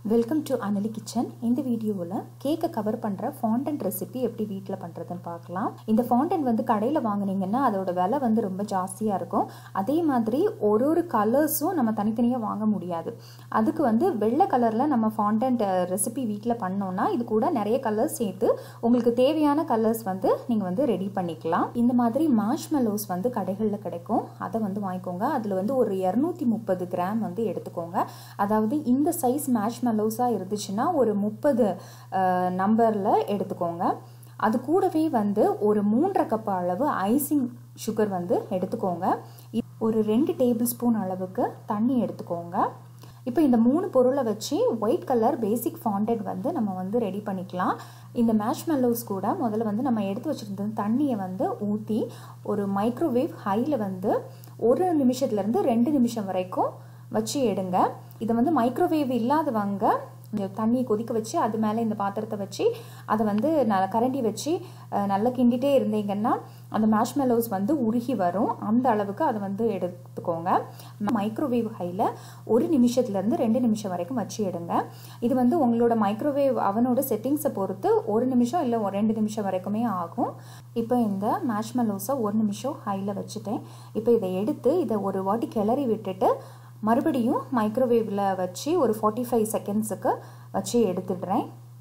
welcome to அனலி kitchen இந்த வீடியோவில் கேக்கை கவர் பண்ணுற ஃபாண்டன் ரெசிபி எப்படி வீட்டில் பண்ணுறதுன்னு பார்க்கலாம் இந்த ஃபாண்டன் வந்து கடையில் வாங்குனீங்கன்னா அதோட விலை வந்து ரொம்ப ஜாஸ்தியாக இருக்கும் அதே மாதிரி ஒரு ஒரு கலர்ஸும் நம்ம தனித்தனியாக வாங்க முடியாது அதுக்கு வந்து வெள்ளை கலரில் நம்ம ஃபாண்டன் ரெசிபி வீட்டில் பண்ணோன்னா இது கூட நிறைய கலர்ஸ் சேர்த்து உங்களுக்கு தேவையான கலர்ஸ் வந்து நீங்கள் வந்து ரெடி பண்ணிக்கலாம் இந்த மாதிரி மாஷ்மெலோஸ் வந்து கடைகளில் கிடைக்கும் அதை வந்து வாங்கிக்கோங்க அதில் வந்து ஒரு இரநூத்தி முப்பது கிராம் வந்து எடுத்துக்கோங்க அதாவது இந்த சைஸ் மேஷ் மெலோஸாக இருந்துச்சுன்னா ஒரு முப்பது நம்பரில் எடுத்துக்கோங்க அது கூடவே வந்து ஒரு மூன்றரை கப் அளவு ஐசிங் சுகர் வந்து எடுத்துக்கோங்க ஒரு ரெண்டு டேபிள் ஸ்பூன் அளவுக்கு தண்ணி எடுத்துக்கோங்க இப்போ இந்த மூணு பொருளை வச்சு ஒயிட் கலர் பேசிக் ஃபாண்டட் வந்து நம்ம வந்து ரெடி பண்ணிக்கலாம் இந்த மேஷ்மெல்லோஸ் கூட முதல்ல வந்து நம்ம எடுத்து வச்சுருந்த தண்ணியை வந்து ஊற்றி ஒரு மைக்ரோவேவ் ஹையில் வந்து ஒரு நிமிஷத்துலேருந்து ரெண்டு நிமிஷம் வரைக்கும் வச்சு எடுங்க இதை வந்து மைக்ரோவேவ் இல்லாதவங்க இந்த தண்ணியை கொதிக்க வச்சு அது மேலே இந்த பாத்திரத்தை வச்சு அதை வந்து நல்ல கரண்டி வச்சு நல்லா கிண்டிகிட்டே இருந்தீங்கன்னா அந்த மேஷ்மெலோஸ் வந்து உருகி வரும் அந்த அளவுக்கு அதை வந்து எடுத்துக்கோங்க மைக்ரோவேவ் ஹையில் ஒரு நிமிஷத்துலேருந்து ரெண்டு நிமிஷம் வரைக்கும் வச்சு எடுங்க இது வந்து உங்களோட மைக்ரோவேவ் அவனோட செட்டிங்ஸை பொறுத்து ஒரு நிமிஷம் இல்லை ஒரு ரெண்டு நிமிஷம் வரைக்குமே ஆகும் இப்போ இந்த மேஷ்மெலோஸை ஒரு நிமிஷம் ஹையில் வச்சுட்டேன் இப்போ இதை எடுத்து இதை ஒரு வாட்டி கிளறி விட்டுட்டு மறுபடியும் மைக்ரோவேவில் வச்சு ஒரு ஃபார்ட்டி ஃபைவ் செகண்ட்ஸுக்கு வச்சு எடுத்துடுறேன்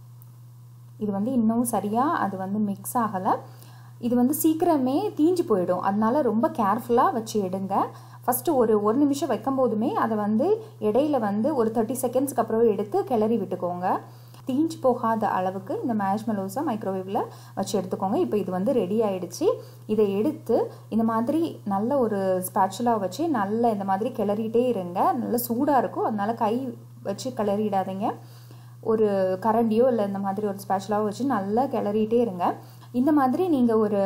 இது வந்து இன்னும் சரியாக அது வந்து மிக்ஸ் ஆகலை இது வந்து சீக்கிரமே தீஞ்சு போயிடும் அதனால ரொம்ப கேர்ஃபுல்லாக வச்சு எடுங்க ஃபஸ்ட்டு ஒரு ஒரு நிமிஷம் வைக்கும் போதுமே அதை வந்து இடையில வந்து ஒரு தேர்ட்டி செகண்ட்ஸ்க்கு அப்புறம் எடுத்து கிளறி விட்டுக்கோங்க தீஞ்சு போகாத அளவுக்கு இந்த மேஷ்மெலோஸை மைக்ரோவேவில் வச்சு எடுத்துக்கோங்க இப்போ இது வந்து ரெடி ஆகிடுச்சு இதை எடுத்து இந்த மாதிரி நல்ல ஒரு ஸ்பேச்சுலாக வச்சு நல்ல இந்த மாதிரி கிளறிட்டே இருங்க நல்ல சூடாக இருக்கும் அதனால கை வச்சு கிளறிடாதீங்க ஒரு கரண்டியோ இல்லை இந்த மாதிரி ஒரு ஸ்பேச்சுலாவோ வச்சு நல்லா கிளறிட்டே இருங்க இந்த மாதிரி நீங்கள் ஒரு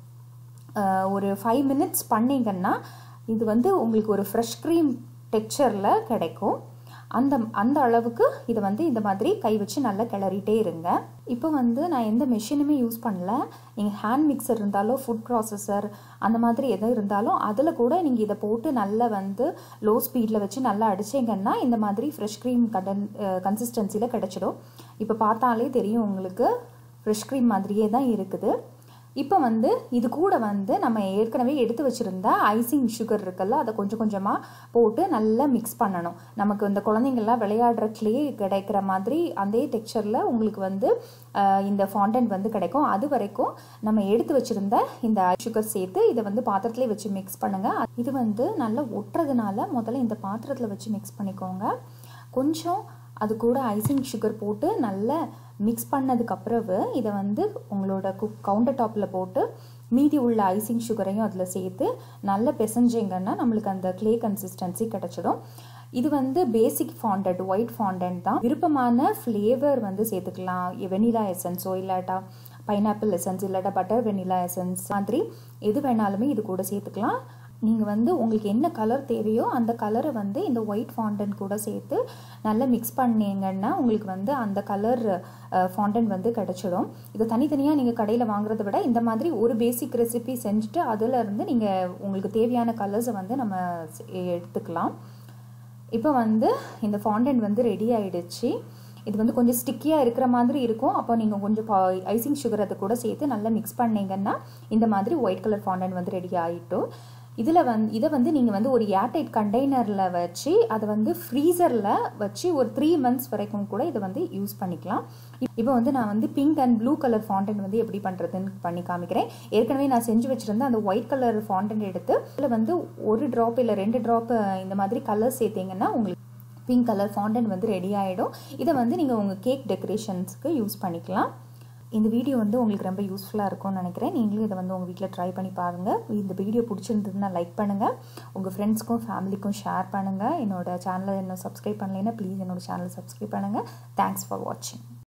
ஒரு ஃபைவ் மினிட்ஸ் பண்ணிங்கன்னா இது வந்து உங்களுக்கு ஒரு ஃப்ரெஷ் க்ரீம் டெக்ஸ்சரில் கிடைக்கும் அந்த அந்த அளவுக்கு இதை வந்து இந்த மாதிரி கை வச்சு நல்லா கிளறிட்டே இருங்க இப்போ வந்து நான் எந்த மிஷினுமே யூஸ் பண்ணல நீங்கள் ஹேண்ட் மிக்சர் இருந்தாலும் ஃபுட் ப்ராசஸர் அந்த மாதிரி எதுவும் இருந்தாலும் அதில் கூட நீங்கள் இதை போட்டு நல்லா வந்து லோ ஸ்பீடில் வச்சு நல்லா அடிச்சிங்கன்னா இந்த மாதிரி ஃப்ரெஷ் க்ரீம் கடன் கன்சிஸ்டன்சியில் கிடச்சிடும் இப்போ பார்த்தாலே தெரியும் உங்களுக்கு ஃப்ரெஷ் க்ரீம் மாதிரியே தான் இருக்குது இப்போ வந்து இது கூட வந்து நம்ம ஏற்கனவே எடுத்து வச்சுருந்த ஐசிங் சுகர் இருக்குல்ல அதை கொஞ்சம் கொஞ்சமாக போட்டு நல்லா மிக்ஸ் பண்ணணும் நமக்கு இந்த குழந்தைங்கள்லாம் விளையாடுற கிளே கிடைக்கிற மாதிரி அதே டெக்ஸ்சரில் உங்களுக்கு வந்து இந்த ஃபாண்டன் வந்து கிடைக்கும் அது வரைக்கும் நம்ம எடுத்து வச்சுருந்த இந்த சுகர் சேர்த்து இதை வந்து பாத்திரத்துலேயே வச்சு மிக்ஸ் பண்ணுங்கள் இது வந்து நல்லா ஒட்டுறதுனால முதல்ல இந்த பாத்திரத்தில் வச்சு மிக்ஸ் பண்ணிக்கோங்க கொஞ்சம் அது கூட ஐசிங் சுகர் போட்டு நல்லா மிக்ஸ் பண்ணதுக்கு பிறகு இதை வந்து உங்களோட குக் கவுண்டர் டாப்பில் போட்டு மீதி உள்ள ஐசிங் சுகரையும் அதில் சேர்த்து நல்லா பிசைஞ்சிங்கன்னா நம்மளுக்கு அந்த கிளே கன்சிஸ்டன்சி கிடச்சிடும் இது வந்து பேசிக் ஃபாண்டட் ஒயிட் ஃபாண்டன்ட் தான் விருப்பமான ஃப்ளேவர் வந்து சேர்த்துக்கலாம் வெனிலா எசன்ஸோ இல்லாட்டா பைனாப்பிள் எசன்ஸ் இல்லாட்டா பட்டர் வெனிலா எசன்ஸ் மாதிரி எது வேணாலுமே இது கூட சேர்த்துக்கலாம் நீங்கள் வந்து உங்களுக்கு என்ன கலர் தேவையோ அந்த கலரை வந்து இந்த ஒயிட் ஃபாண்டன் கூட சேர்த்து நல்லா மிக்ஸ் பண்ணிங்கன்னா உங்களுக்கு வந்து அந்த கலர் ஃபாண்டன் வந்து கிடச்சிடும் இதை தனித்தனியாக நீங்கள் கடையில் வாங்குறத விட இந்த மாதிரி ஒரு பேசிக் ரெசிபி செஞ்சுட்டு அதில் இருந்து நீங்கள் உங்களுக்கு தேவையான கலர்ஸை வந்து நம்ம எடுத்துக்கலாம் இப்போ வந்து இந்த ஃபாண்டன் வந்து ரெடி ஆகிடுச்சு இது வந்து கொஞ்சம் ஸ்டிக்கியாக இருக்கிற மாதிரி இருக்கும் அப்போ நீங்கள் கொஞ்சம் ஐசிங் சுகர் அதை கூட சேர்த்து நல்லா மிக்ஸ் பண்ணிங்கன்னா இந்த மாதிரி ஒயிட் கலர் ஃபாண்டன் வந்து ரெடி ஆகிட்டும் இதில் வந்து இதை வந்து நீங்கள் வந்து ஒரு ஏர்டைட் கண்டெய்னரில் வச்சு அதை வந்து ஃப்ரீசரில் வச்சு ஒரு த்ரீ மந்த்ஸ் வரைக்கும் கூட இதை வந்து யூஸ் பண்ணிக்கலாம் இப்போ வந்து நான் வந்து pink and blue colour fondant வந்து எப்படி பண்ணுறதுன்னு பண்ணி காமிக்கிறேன் ஏற்கனவே நான் செஞ்சு வச்சுருந்த அந்த ஒயிட் கலர் ஃபாண்டன் எடுத்து இதில் வந்து ஒரு ட்ராப் இல்லை ரெண்டு ட்ராப் இந்த மாதிரி கலர் சேர்த்திங்கன்னா உங்களுக்கு பிங்க் கலர் ஃபாண்டன் வந்து ரெடி ஆகிடும் இதை வந்து நீங்கள் உங்கள் கேக் டெக்கரேஷன்ஸ்க்கு யூஸ் பண்ணிக்கலாம் இந்த வீடியோ வந்து உங்களுக்கு ரொம்ப யூஸ்ஃபுல்லாக இருக்கும்னு நினைக்கிறேன் நீங்களும் இதை வந்து உங்கள் வீட்டில் ட்ரை பண்ணி பாருங்கள் இந்த வீடியோ பிடிச்சிருந்ததுன்னா லைக் பண்ணுங்கள் உங்கள் ஃப்ரெண்ட்ஸ்க்கும் ஃபேமிலிக்கும் ஷேர் பண்ணுங்கள் என்னோட சேனலை இன்னும் சப்ஸ்கிரைப் பண்ணலைன்னா ப்ளீஸ் என்னோட சேனலை சப்ஸ்கிரைப் பண்ணுங்கள் தேங்க்ஸ் ஃபார் வாட்சிங்